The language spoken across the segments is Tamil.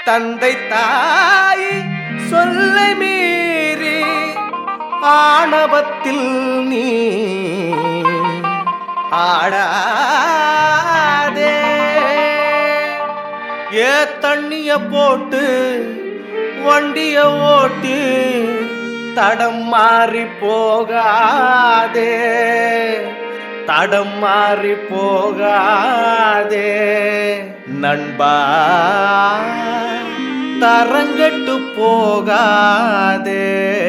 தந்தை தாய் சொல்லை மீறி ஆணவத்தில் நீ ஆடாதே ஏ தண்ணிய போட்டு வண்டிய ஓட்டி தடம் மாறி போகாதே தடம் மாறி போகாதே நண்பா தரங்கட்டு போகாதே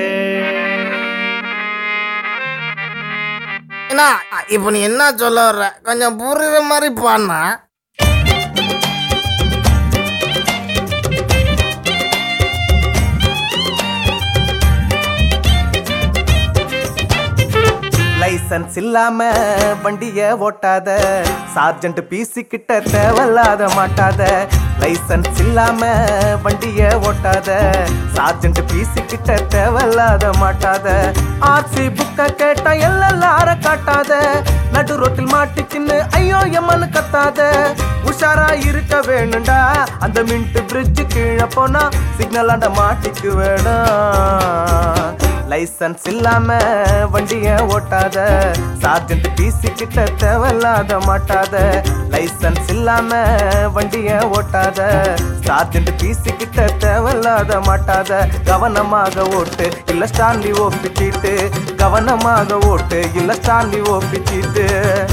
என்ன இப்போ நீ என்ன சொல்ல வர்ற கொஞ்சம் புரியுற மாதிரி பாடினா லைசன்ஸ் இல்லாம வண்டிய ஓட்டாத சார்ஜென்ட் பிசி கிட்ட தேவையில்லாத மாட்டாத லைசன்ஸ் இல்லாம வண்டிய ஓட்டாத சார்ஜென்ட் பிசி கிட்ட தேவையில்லாத மாட்டாத ஆர்சி புக்க கேட்டா எல்லார காட்டாத நடு ரோட்டில் மாட்டிக்கின்னு ஐயோ எம்மனு கத்தாத உஷாரா இருக்க வேணும்டா அந்த மின்ட் பிரிட்ஜ் கீழே போனா சிக்னல் ஆண்ட மாட்டிக்கு வேணும் லைசன்ஸ் இல்லாம வண்டிய ஓட்டாத சார்ஜென்ட் பிசி கிட்ட தேவையில்லாத மாட்டாத லைசன்ஸ் இல்லாம வண்டிய ஓட்டாத சார்ஜென்ட் பிசி கிட்ட தேவையில்லாத மாட்டாத கவனமாக ஓட்டு இல்ல ஸ்டான்லி ஓப்பிச்சிட்டு கவனமாக ஓட்டு இல்ல ஸ்டான்லி ஓப்பிச்சிட்டு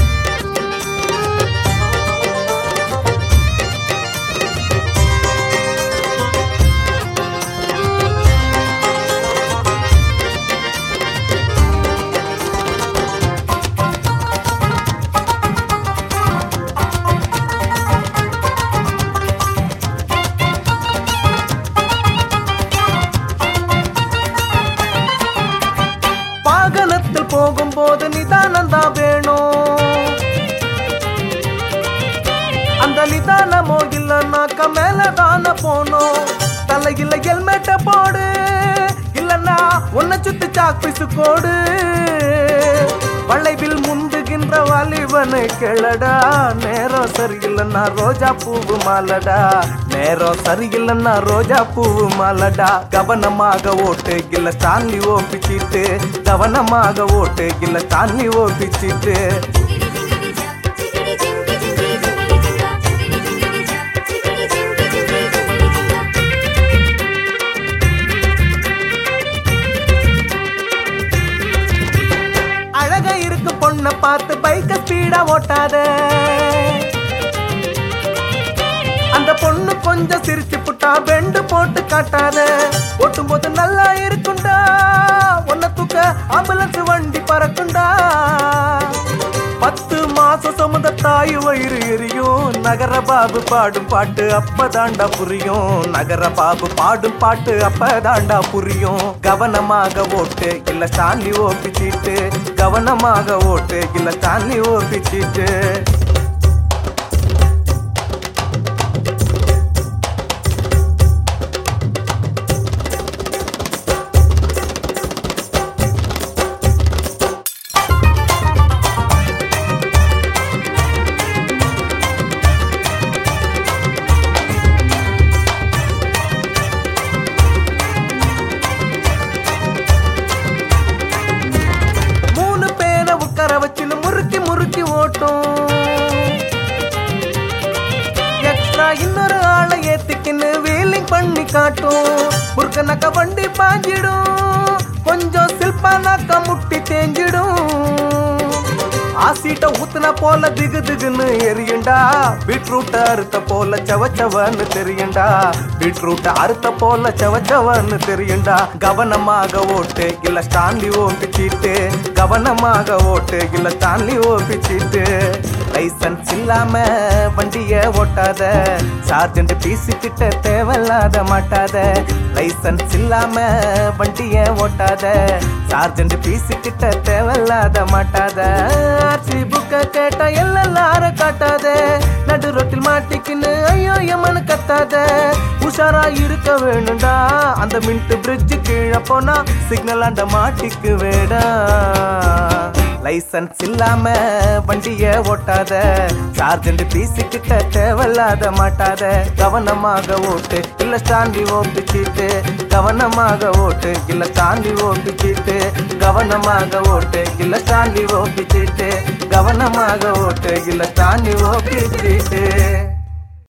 வாகனத்தில் போகும்போது நிதானம் தான் வேணும் அந்த நிதானமோ இல்லைன்னாக்க மேல தானே போனோம் தலையில ஹெல்மெட்ட போடு இல்லன்னா உன்னை சுத்தி சாக்பிசு கோடு வளைவில் முந்துகின்ற வாலிபனை கிளடா நேரம் சரியில்லைன்னா ரோஜா பூவு மாலடா நேரம் சரியில்லைன்னா ரோஜா பூவு மாலடா கவனமாக ஓட்டு இல்ல ஸ்டான்லி ஓப்பிச்சிட்டு கவனமாக ஓட்டு இல்ல ஸ்டான்லி ஓப்பிச்சிட்டு அழகா இருக்கு பொண்ணை பார்த்து பைக்க ஸ்பீடா ஓட்டாத அந்த பொண்ணு கொஞ்சம் சிரிச்சு புட்டா பெண்டு போட்டு காட்டாத ஓட்டும் போது நல்லா இருக்குண்டா உன்னை தூக்க ஆம்புலன்ஸ் வண்டி பறக்குண்டா பத்து மாசம் சுமந்த தாய் வயிறு எரியும் நகர பாபு பாடும் பாட்டு அப்பதாண்டா புரியும் நகர பாபு பாடும் பாட்டு அப்பதாண்டா புரியும் கவனமாக ஓட்டு இல்ல ஸ்டான்லி ஓப்பிச்சிட்டு கவனமாக ஓட்டு இல்ல ஸ்டான்லி ஓப்பிச்சிட்டு மூணு பேரை உட்கார வச்சுன்னு முறுக்கி முறுக்கி ஓட்டும் எக்ஸ்ட்ரா இன்னொரு ஆளை ஏத்திக்கின்னு வீலிங் பண்ணி காட்டும் முறுக்கனாக்க வண்டி பாஞ்சிடும் கொஞ்சம் சில்பானாக்க முட்டி தேஞ்சிடும் ஆசிட்ட ஊத்துன போல திகு திகுன்னு எரியுண்டா பீட்ரூட் அறுத்த போல செவ செவன்னு தெரியுண்டா பீட்ரூட் அறுத்த போல செவ செவன்னு தெரியுண்டா கவனமாக ஓட்டு இல்ல ஸ்டான்லி ஓப்பிச்சிட்டு கவனமாக ஓட்டு இல்ல ஸ்டான்லி ஓப்பிச்சிட்டு லைசன்ஸ் இல்லாம வண்டிய ஓட்டாத சார்ஜென்ட் பிசி கிட்ட தேவையில்லாத மாட்டாத லைசன்ஸ் இல்லாம வண்டிய ஓட்டாத சார்ஜென்ட் பிசி கிட்ட தேவையில்லாத மாட்டாத ஆர்சி புக்க கேட்டா எல்லார காட்டாத நடு ரோட்டில் மாட்டிக்கின்னு ஐயோ எமனு கத்தாத உஷாரா இருக்க வேணும்டா அந்த மின்ட் பிரிட்ஜ் கீழே போனா சிக்னல் ஆண்ட மாட்டிக்கு வேடா லைசன்ஸ் இல்லாம வண்டிய ஓட்டாத சார்ஜென்ட் பீசி கிட்ட தேவையில்லாத மாட்டாத கவனமாக ஓட்டு இல்ல ஸ்டாண்டி ஓட்டு சீட்டு கவனமாக ஓட்டு இல்ல ஸ்டாண்டி ஓட்டு சீட்டு கவனமாக ஓட்டு இல்ல ஸ்டாண்டி ஓட்டு சீட்டு கவனமாக ஓட்டு இல்ல ஸ்டாண்டி ஓட்டு சீட்டு